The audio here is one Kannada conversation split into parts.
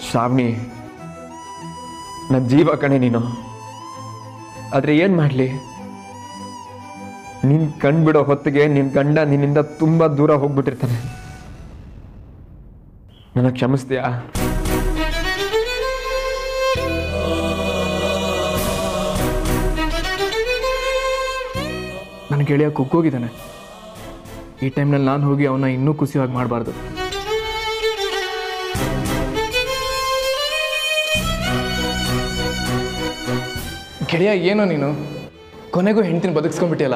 ಶ್ರಾವಣಿ ನನ್ನ ಜೀವ ಕಣೆ ನೀನು ಆದರೆ ಏನು ಮಾಡಲಿ ನಿನ್ ಕಣ್ಬಿಡೋ ಹೊತ್ತಿಗೆ ನಿನ್ನ ಗಂಡ ನಿನ್ನಿಂದ ತುಂಬ ದೂರ ಹೋಗ್ಬಿಟ್ಟಿರ್ತಾನೆ ನನಗೆ ಕ್ಷಮಿಸ್ತೀಯಾ ನನ್ನ ಗೆಳೆಯ ಕುಕ್ಕೋಗಿದ್ದಾನೆ ಈ ಟೈಮ್ನಲ್ಲಿ ನಾನು ಹೋಗಿ ಅವನ್ನ ಇನ್ನೂ ಖುಷಿಯಾಗಿ ಮಾಡಬಾರ್ದು ಗೆಳೆಯ ಏನೋ ನೀನು ಕೊನೆಗೂ ಹೆಂಡ್ತಿನ ಬದುಕಿಸ್ಕೊಂಡ್ಬಿಟ್ಟಿಯಲ್ಲ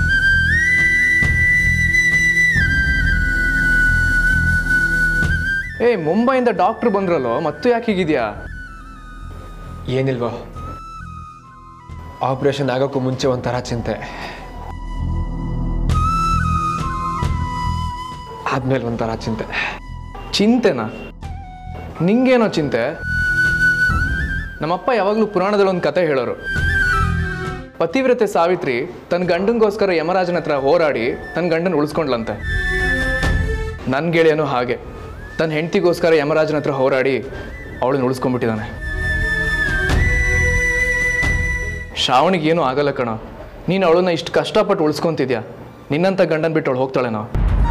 ಏ ಮುಂಬೈಯಿಂದ ಡಾಕ್ಟ್ರು ಬಂದ್ರಲ್ಲೋ ಮತ್ತು ಯಾಕೆ ಹೀಗಿದ್ಯಾ ಏನಿಲ್ವೋ ಆಪರೇಷನ್ ಆಗೋಕ್ಕೂ ಮುಂಚೆ ಒಂಥರ ಚಿಂತೆ ಆದ್ಮೇಲೆ ಒಂಥರ ಚಿಂತೆ ಚಿಂತೆನಾ ನಿಂಗೇನೋ ಚಿಂತೆ ನಮ್ಮಪ್ಪ ಯಾವಾಗಲೂ ಪುರಾಣದಲ್ಲಿ ಒಂದು ಕತೆ ಹೇಳೋರು ಪತಿವ್ರತೆ ಸಾವಿತ್ರಿ ತನ್ನ ಗಂಡಂಗೋಸ್ಕರ ಯಮರಾಜನ ಹತ್ರ ಹೋರಾಡಿ ತನ್ನ ಗಂಡನ ಉಳಿಸ್ಕೊಂಡ್ಲಂತೆ ನನ್ನ ಗೆಳೆಯನು ಹಾಗೆ ತನ್ನ ಹೆಂಡತಿಗೋಸ್ಕರ ಯಮರಾಜನ ಹತ್ರ ಹೋರಾಡಿ ಅವಳನ್ನ ಉಳಿಸ್ಕೊಂಡ್ಬಿಟ್ಟಿದ್ದಾನೆ ಶ್ರಾವಣಿಗೆ ಏನೂ ಆಗಲ್ಲ ಕಣ ನೀನು ಅವಳನ್ನ ಇಷ್ಟು ಕಷ್ಟಪಟ್ಟು ಉಳಿಸ್ಕೊಂತಿದ್ಯಾ ನಿನ್ನಂಥ ಗಂಡನ ಬಿಟ್ಟು ಅವಳು ಹೋಗ್ತಾಳೇನೋ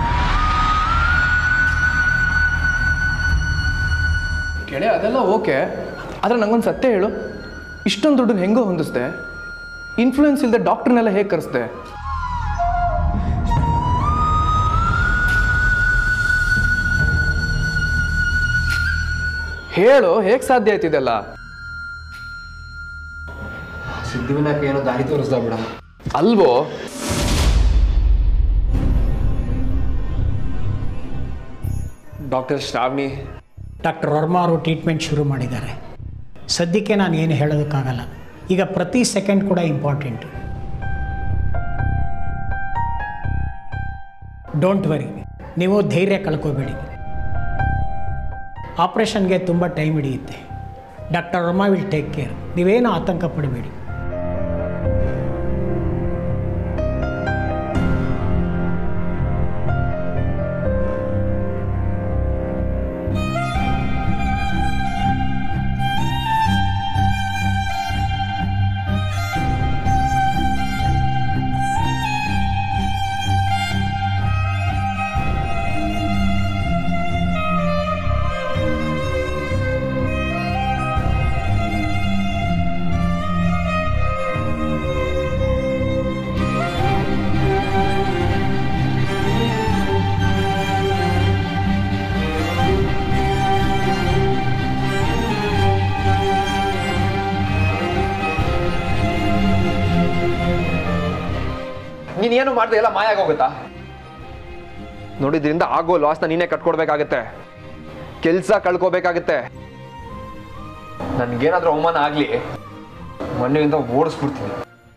ಗೆಳೆಯ ಅದೆಲ್ಲ ಓಕೆ ಆದರೆ ನಂಗೊಂದು ಸತ್ಯ ಹೇಳು ಇಷ್ಟೊಂದು ದುಡ್ಡನ್ನ ಹೆಂಗೋ ಹೊಂದಿಸ್ದೆ ಇನ್ಫ್ಲೂಯೆನ್ಸ್ ಇಲ್ಲದೆ ಡಾಕ್ಟ್ರನ್ನೆಲ್ಲ ಹೇಗೆ ಕರೆಸ್ದೆ ಹೇಳು ಹೇಗೆ ಸಾಧ್ಯ ಆಯ್ತಿದೆಲ್ಲ ಸಿದ್ಧಿವಿನಾಯಕ ಏನೋ ದಾರಿ ತೋರಿಸ್ದ ಬಿಡ ಅಲ್ವೋ ಡಾಕ್ಟರ್ ಶ್ರಾವಣಿ ಡಾಕ್ಟರ್ ವರ್ಮಾ ಅವರು ಟ್ರೀಟ್ಮೆಂಟ್ ಶುರು ಮಾಡಿದ್ದಾರೆ ಸದ್ಯಕ್ಕೆ ನಾನು ಏನು ಹೇಳೋದಕ್ಕಾಗಲ್ಲ ಈಗ ಪ್ರತಿ ಸೆಕೆಂಡ್ ಕೂಡ ಇಂಪಾರ್ಟೆಂಟ್ ಡೋಂಟ್ ವರಿ ನೀವು ಧೈರ್ಯ ಕಳ್ಕೋಬೇಡಿ ಆಪ್ರೇಷನ್ಗೆ ತುಂಬ ಟೈಮ್ ಹಿಡಿಯುತ್ತೆ doctor Varma will take care ನೀವೇನು ಆತಂಕ ಪಡಬೇಡಿ ನೀನ್ ಏನು ಮಾಡ್ದೆ ಎಲ್ಲ ಮಾಯ ಆಗೋಗುತ್ತಾ ನೋಡಿದ್ರಿಂದ ಆಗೋ ಲಾಸ್ನ ನೀನೇ ಕಟ್ಕೊಡ್ಬೇಕಾಗತ್ತೆ ಕೆಲ್ಸ ಕಳ್ಕೋಬೇಕಾಗತ್ತೆ ನನ್ಗೇನಾದ್ರೂ ಅವಮಾನ ಆಗ್ಲಿ ಮನೆಯಿಂದ ಓಡಿಸ್ಬಿಡ್ತೀನಿ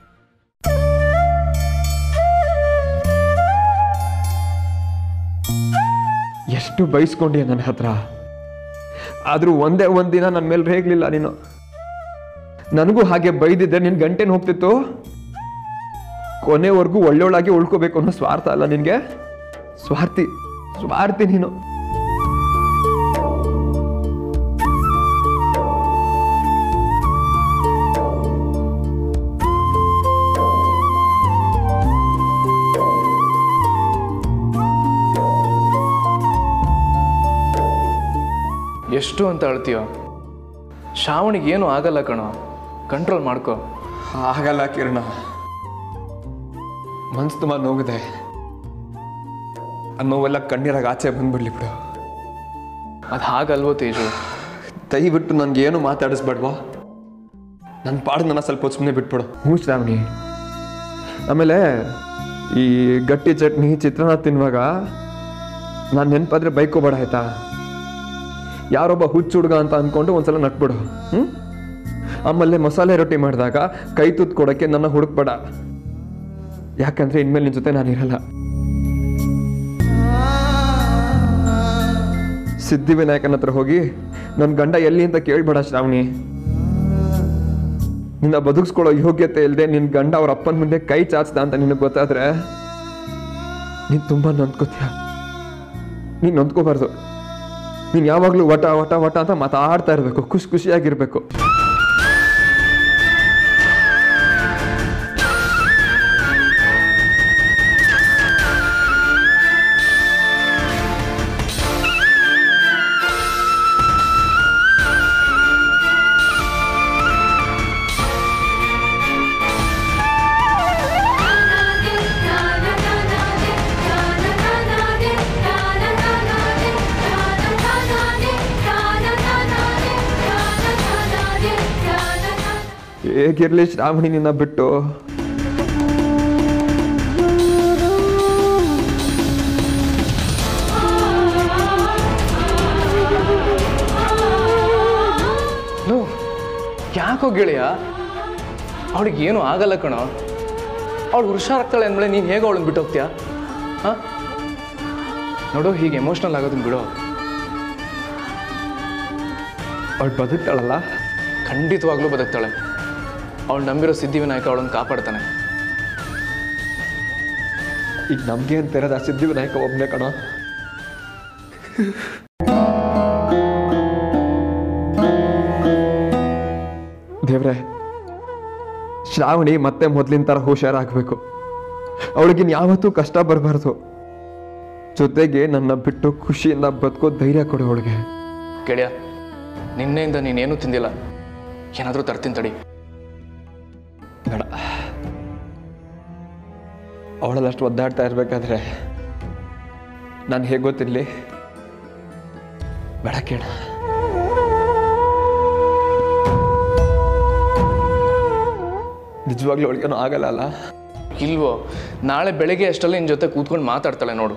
ಎಷ್ಟು ಬಯಸ್ಕೊಂಡಿ ನನ್ನ ಹತ್ರ ಆದ್ರೂ ಒಂದೇ ಒಂದಿನ ನನ್ನ ಮೇಲೆ ರೇಗ್ಲಿಲ್ಲ ನೀನು ನನಗೂ ಹಾಗೆ ಬೈದಿದ್ದೆ ನಿನ್ ಗಂಟೆನ ಹೋಗ್ತಿತ್ತು ಕೊನೆವರೆಗೂ ಒಳ್ಳೆಯೊಳಾಗಿ ಉಳ್ಕೋಬೇಕು ಅನ್ನೋ ಸ್ವಾರ್ಥ ಅಲ್ಲ ನಿನಗೆ ಸ್ವಾರ್ಥಿ ಸ್ವಾರ್ಥಿ ನೀನು ಎಷ್ಟು ಅಂತ ಅಳ್ತೀಯೋ ಶ್ರಾವಣಿಗೆ ಏನೂ ಆಗಲ್ಲ ಕಣೋ ಕಂಟ್ರೋಲ್ ಮಾಡ್ಕೋ ಆಗಲ್ಲ ಕಿರಣ ಮನ್ಸು ತುಂಬ ನೋವಿದೆ ಆ ನೋವೆಲ್ಲ ಕಣ್ಣೀರಾಗ ಆಚೆ ಬಂದ್ಬಿಡ್ಲಿ ಬಿಡು ಅದು ಹಾಗಲ್ವೋ ತೇಜು ದಯವಿಟ್ಟು ನನಗೇನು ಮಾತಾಡಿಸ್ಬೇಡ್ವಾ ನನ್ನ ಪಾಡು ನನ್ನ ಸ್ವಲ್ಪ ಸುಮ್ಮನೆ ಬಿಟ್ಬಿಡು ಹ್ಞೂ ಶ್ರಾವಣಿ ಆಮೇಲೆ ಈ ಗಟ್ಟಿ ಚಟ್ನಿ ಚಿತ್ರಾನ್ನ ತಿನ್ನುವಾಗ ನಾನು ನೆನಪಾದ್ರೆ ಬೈಕೋಬೇಡ ಆಯ್ತಾ ಯಾರೊಬ್ಬ ಹುಚ್ಚು ಹುಡುಗ ಅಂತ ಅಂದ್ಕೊಂಡು ಒಂದ್ಸಲ ನಟ್ಬಿಡು ಹ್ಞೂ ಆಮೇಲೆ ಮಸಾಲೆ ರೊಟ್ಟಿ ಮಾಡಿದಾಗ ಕೈ ತುತ್ತು ಕೊಡೋಕ್ಕೆ ನನ್ನ ಹುಡುಕ್ಬೇಡ ಯಾಕಂದ್ರೆ ಇನ್ಮೇಲೆ ನಿನ್ನ ಜೊತೆ ನಾನು ಇರಲ್ಲ ಸಿದ್ಧಿವಿನಾಯಕನ ಹತ್ರ ಹೋಗಿ ನನ್ನ ಗಂಡ ಎಲ್ಲಿ ಅಂತ ಕೇಳ್ಬೇಡ ಶ್ರಾವಣಿ ನಿನ್ನ ಬದುಕಿಸ್ಕೊಳ್ಳೋ ಯೋಗ್ಯತೆ ಇಲ್ಲದೆ ನಿನ್ನ ಗಂಡ ಅವ್ರ ಅಪ್ಪನ ಮುಂದೆ ಕೈ ಚಾಚ್ದ ಅಂತ ನಿನಗೆ ಗೊತ್ತಾದ್ರೆ ನೀನು ತುಂಬ ನೊಂದ್ಕೋತೀಯ ನೀನು ನೊಂದ್ಕೋಬಾರ್ದು ನೀನು ಯಾವಾಗಲೂ ವಟ ವಟ ವಟ ಅಂತ ಮಾತಾಡ್ತಾ ಇರಬೇಕು ಖುಷಿ ಖುಷಿಯಾಗಿರ್ಬೇಕು ಹೇಗಿರ್ಲಿ ಶ್ರಾವಣಿ ನಿನ್ನ ಬಿಟ್ಟು ಲೋ ಯಾಕೋ ಗೆಳೆಯ ಅವಳಿಗೆ ಏನು ಆಗಲ್ಲ ಕಣೋ ಅವಳು ಹುಷಾರಾಗ್ತಾಳೆ ಅಂದಮೇಲೆ ನೀನು ಹೇಗೆ ಅವಳನ್ನ ಬಿಟ್ಟು ಹೋಗ್ತೀಯಾ ಹಾಂ ನೋಡು ಹೀಗೆ ಎಮೋಷ್ನಲ್ ಆಗೋದನ್ನ ಬಿಡು ಅವಳು ಬದುಕ್ತಾಳಲ್ಲ ಖಂಡಿತವಾಗ್ಲೂ ಬದುಕ್ತಾಳೆ ಅವಳು ನಂಬಿರೋ ಸಿದ್ಧಿವಿನಾಯಕ ಅವಳನ್ನು ಕಾಪಾಡ್ತಾನೆ ಈಗ ನಮಗೆ ಅಂತ ಇರೋದು ಆ ಸಿದ್ಧಿವಿನಾಯಕ ಒಬ್ಬನೇ ಕಣೋ ದೇವ್ರೆ ಶ್ರಾವಣಿ ಮತ್ತೆ ಮೊದಲಿನ ಥರ ಹುಷಾರಾಗಬೇಕು ಅವಳಿಗಿನ್ ಯಾವತ್ತೂ ಕಷ್ಟ ಬರಬಾರ್ದು ಜೊತೆಗೆ ನನ್ನ ಬಿಟ್ಟು ಖುಷಿಯಿಂದ ಬದುಕೋ ಧೈರ್ಯ ಕೊಡು ಅವಳಿಗೆ ಗೆಳೆಯ ನಿನ್ನೆಯಿಂದ ನೀನೇನೂ ತಿಂದಿಲ್ಲ ಏನಾದರೂ ತರ್ತೀನಿ ತಡಿ ಬೇಡ ಅವಳಲ್ಲಷ್ಟು ಒದ್ದಾಡ್ತಾ ಇರ್ಬೇಕಾದ್ರೆ ನಾನು ಹೇಗೆ ಗೊತ್ತಿರಲಿ ಬೇಡ ಕೇಳ ನಿಜವಾಗ್ಲೂ ಅವಳಿಗೇನೂ ಆಗಲ್ಲ ಅಲ್ಲ ಇಲ್ವೋ ನಾಳೆ ಬೆಳಗ್ಗೆ ಅಷ್ಟರಲ್ಲಿ ನಿನ್ನ ಜೊತೆ ಕೂತ್ಕೊಂಡು ಮಾತಾಡ್ತಾಳೆ ನೋಡು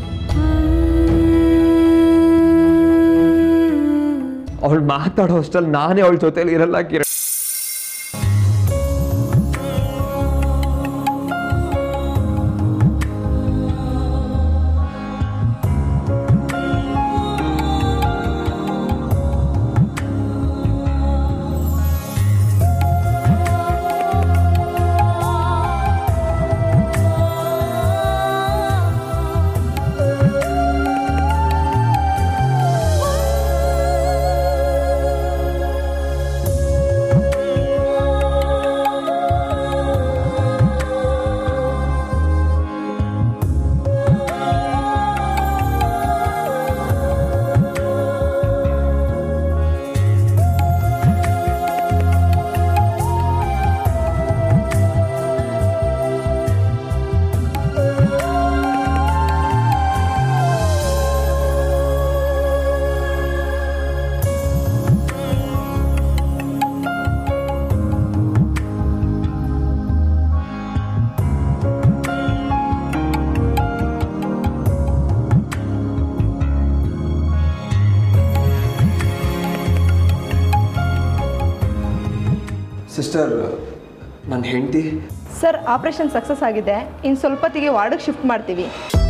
ಅವಳು ಮಾತಾಡೋ ಅಷ್ಟಲ್ಲಿ ನಾನೇ ಅವಳ ಜೊತೆಲಿ ಇರಲ್ಲ ಕಿರಣ್ ಸಿಸ್ಟರ್ ನನ್ನ ಹೆಂಡತಿ ಸರ್ ಆಪರೇಷನ್ ಸಕ್ಸಸ್ ಆಗಿದೆ ಇನ್ನು ಸ್ವಲ್ಪ ಹೊತ್ತಿಗೆ ವಾರ್ಡಿಗೆ ಶಿಫ್ಟ್ ಮಾಡ್ತೀವಿ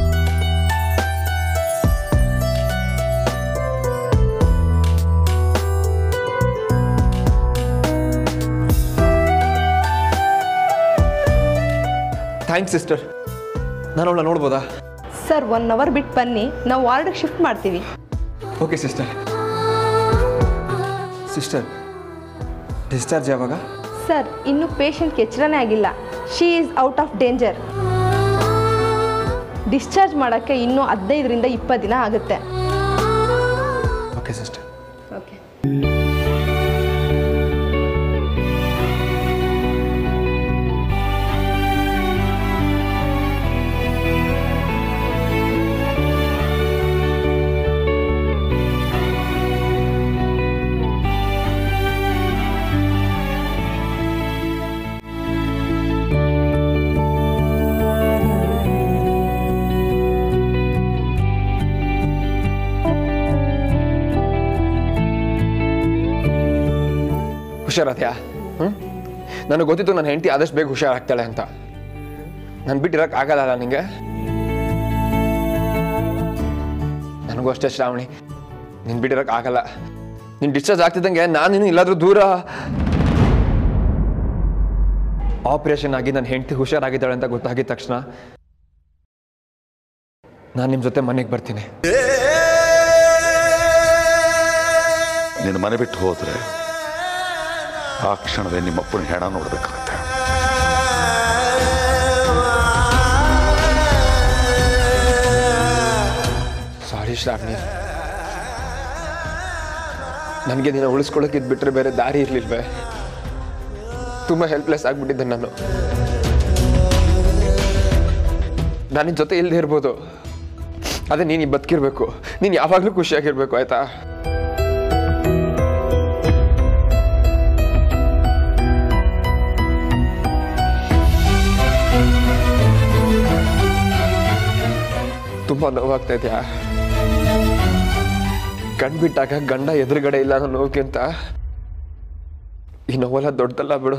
ಥ್ಯಾಂಕ್ಸ್ ಸಿಸ್ಟರ್ ನಾನು ಅವಳ ನೋಡ್ಬೋದಾ ಸರ್ ಒನ್ ಅವರ್ ಬಿಟ್ಟು ಬನ್ನಿ ನಾವು ವಾರ್ಡಿಗೆ ಶಿಫ್ಟ್ ಮಾಡ್ತೀವಿ ಓಕೆ ಸಿಸ್ಟರ್ ಸಿಸ್ಟರ್ ಡಿಸ್ಚಾರ್ಜ್ ಯಾವಾಗ ಸರ್ ಇನ್ನು ಪೇಷಂಟ್ಗೆ ಎಚ್ಚರನೇ ಆಗಿಲ್ಲ she is out of danger discharge ಮಾಡೋಕ್ಕೆ ಇನ್ನೂ ಹದಿನೈದರಿಂದ ಇಪ್ಪತ್ತು ದಿನ ಆಗುತ್ತೆ ಓಕೆ ಸಿಸ್ಟರ್ ಓಕೆ ಹುಷಾರಾದ್ಯಾ ಹ್ಞೂ ನನಗೆ ಗೊತ್ತಿತ್ತು ನನ್ನ ಹೆಂಡತಿ ಆದಷ್ಟು ಬೇಗ ಹುಷಾರಾಗ್ತಾಳೆ ಅಂತ ನಾನು ಬಿಟ್ಟಿರಕ್ಕೆ ಆಗಲ್ಲ ನಿಂಗೆ ನನಗೂ ಅಷ್ಟೇ ಶ್ರಾವಣಿ ನೀನು ಬಿಟ್ಟಿರಕ್ಕೆ ಆಗಲ್ಲ ನೀನು ಡಿಸ್ಚಾರ್ಜ್ ಆಗ್ತಿದ್ದಂಗೆ ನಾನು ನೀನು ಇಲ್ಲಾದ್ರೂ ದೂರ ಆಪರೇಷನ್ ಆಗಿ ನನ್ನ ಹೆಂಡತಿ ಹುಷಾರಾಗಿದ್ದಾಳೆ ಅಂತ ಗೊತ್ತಾಗಿದ ತಕ್ಷಣ ನಾನು ನಿಮ್ಮ ಜೊತೆ ಮನೆಗೆ ಬರ್ತೀನಿ ನಿನ್ನ ಮನೆ ಬಿಟ್ಟು ಹೋದ್ರೆ ಆ ಕ್ಷಣವೇ ನಿಮ್ಮಪ್ಪನ ಹೆಣ ನೋಡ್ಬೇಕಾಗತ್ತೆ ಸಾರಿ ಶ್ರಾವಣಿ ನನಗೆ ನಿನ್ನ ಉಳಿಸ್ಕೊಳ್ಳೋಕೆ ಬಿಟ್ಟರೆ ಬೇರೆ ದಾರಿ ಇರಲಿಲ್ವೇ ತುಂಬ ಹೆಲ್ಪ್ಲೆಸ್ ಆಗಿಬಿಟ್ಟಿದ್ದೆ ನಾನು ನಾನು ನಿನ್ನ ಜೊತೆ ಇಲ್ಲದೆ ಇರ್ಬೋದು ಅದೇ ನೀನು ಬದುಕಿರ್ಬೇಕು ನೀನು ಯಾವಾಗಲೂ ಖುಷಿಯಾಗಿರ್ಬೇಕು ಆಯ್ತಾ ತುಂಬ ನೋವಾಗ್ತಾ ಇದೆಯಾ ಕಣ್ಬಿಟ್ಟಾಗ ಗಂಡ ಎದುರುಗಡೆ ಇಲ್ಲ ಅನ್ನೋ ನೋವಿಗಿಂತ ಈ ನೋವೆಲ್ಲ ದೊಡ್ಡದಲ್ಲ ಬಿಡು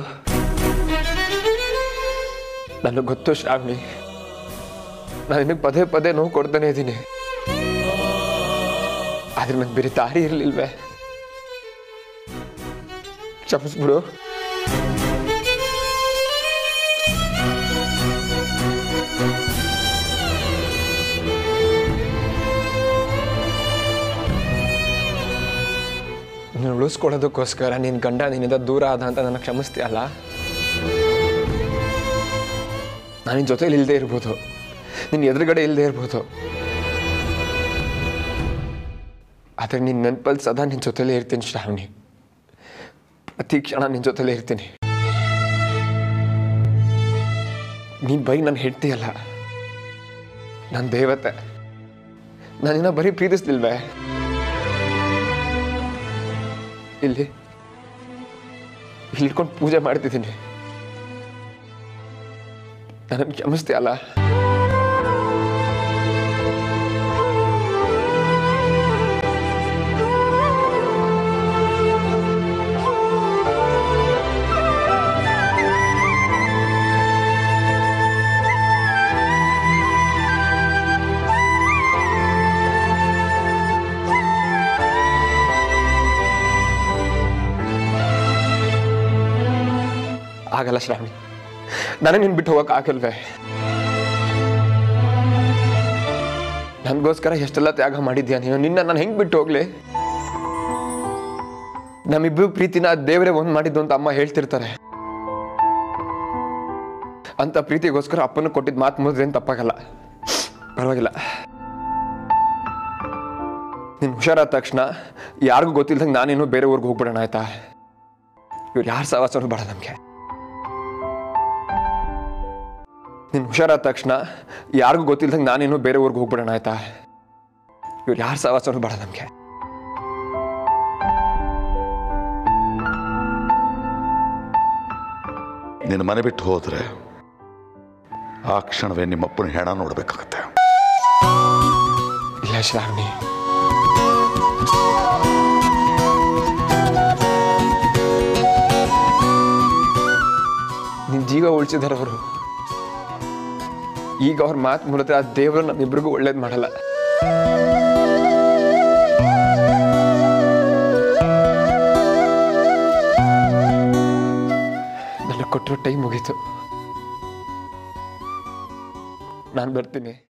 ನನಗೆ ಗೊತ್ತು ಶ್ರಾವಣಿ ನಾನು ನಿನಗೆ ಪದೇ ಪದೇ ನೋವು ಕೊಡ್ತಾನೆ ಇದ್ದೀನಿ ಆದ್ರೆ ನಂಗೆ ಬೇರೆ ದಾರಿ ಇರಲಿಲ್ವೇ ಕ್ಷಮಿಸ್ಬಿಡು ನೀನು ಉಳಿಸ್ಕೊಳ್ಳೋದಕ್ಕೋಸ್ಕರ ನಿನ್ನ ಗಂಡ ನಿನ್ನಿಂದ ದೂರ ಆದ ಅಂತ ನನಗೆ ಕ್ಷಮಿಸ್ತೀಯಲ್ಲ ನಾನು ನಿನ್ನ ಜೊತೆಲಿ ಇಲ್ಲದೆ ಇರ್ಬೋದು ನಿನ್ನ ಎದುರುಗಡೆ ಇಲ್ಲದೆ ಇರ್ಬೋದು ಆದರೆ ನಿನ್ನ ನೆನಪಲ್ಲಿ ಸದಾ ನಿನ್ನ ಜೊತೆಲೇ ಇರ್ತೀನಿ ಶ್ರಾವಣಿ ಪ್ರತಿ ಕ್ಷಣ ನಿನ್ನ ಜೊತೆಲೇ ಇರ್ತೀನಿ ನೀನು ಬೈ ನಾನು ಹೆಂಡ್ತಿಯಲ್ಲ ನನ್ನ ದೇವತೆ ನಾನಿನ್ನ ಬರೀ ಪ್ರೀತಿಸ್ಲಿಲ್ವೇ ಇಲ್ಲಿ ಇಲ್ಲಿ ಇಟ್ಕೊಂಡು ಪೂಜೆ ಮಾಡ್ತಿದ್ದೀನಿ ನನ್ನನ್ನು ಕ್ಷಮಿಸ್ತೀಯಲ್ಲ ಆಗಲ್ಲ ಶ್ರಾವಣಿ ನನಗೆ ನಿನ್ ಬಿಟ್ಟು ಹೋಗಕ್ ಆಗಲ್ವೇ ನನಗೋಸ್ಕರ ಎಷ್ಟೆಲ್ಲ ತ್ಯಾಗ ಮಾಡಿದ್ಯಾ ನೀನು ನಿನ್ನ ನಾನು ಹೆಂಗ್ ಬಿಟ್ಟು ಹೋಗ್ಲಿ ನಮ್ಮಿಬ್ರು ಪ್ರೀತಿನ ದೇವರೇ ಒಂದ್ ಮಾಡಿದ್ದು ಅಂತ ಅಮ್ಮ ಹೇಳ್ತಿರ್ತಾರೆ ಅಂತ ಪ್ರೀತಿಗೋಸ್ಕರ ಅಪ್ಪನ ಕೊಟ್ಟಿದ್ ಮಾತು ಮುರಿದ್ರೇನು ತಪ್ಪಾಗಲ್ಲ ಪರವಾಗಿಲ್ಲ ನೀನು ಹುಷಾರಾದ ತಕ್ಷಣ ಯಾರಿಗೂ ಗೊತ್ತಿಲ್ದಂಗೆ ನಾನೇನು ಬೇರೆ ಊರಿಗೆ ಹೋಗ್ಬಿಡೋಣ ಆಯ್ತಾ ಇವ್ರು ಯಾರು ಸಹವಾಸನೂ ಬೇಡ ನಮಗೆ ನೀನು ಹುಷಾರಾದ ತಕ್ಷಣ ಯಾರಿಗೂ ಗೊತ್ತಿಲ್ದಂಗೆ ನಾನೇನು ಬೇರೆ ಊರಿಗೆ ಹೋಗ್ಬಿಡೋಣ ಆಯ್ತಾ ಇವ್ರು ಯಾರು ಸಹವಾಸನೂ ಬೇಡ ನಮಗೆ ನಿನ್ನ ಮನೆ ಬಿಟ್ಟು ಹೋದ್ರೆ ಆ ಕ್ಷಣವೇ ನಿಮ್ಮಪ್ಪನ ಹೆಣ ನೋಡ್ಬೇಕಾಗತ್ತೆ ಇಲ್ಲ ಶ್ರಾವಣಿ ನಿನ್ ಜೀವ ಉಳಿಸಿದಾರವರು ಈಗ ಅವ್ರ ಮಾತು ಮೂಲಕ ಆ ದೇವರು ನಮ್ಮಿಬ್ರಿಗೂ ಒಳ್ಳೇದು ಮಾಡಲ್ಲ ನನಗೆ ಕೊಟ್ಟಿರೋ ಟೈಮ್ ಮುಗೀತು ನಾನು ಬರ್ತೀನಿ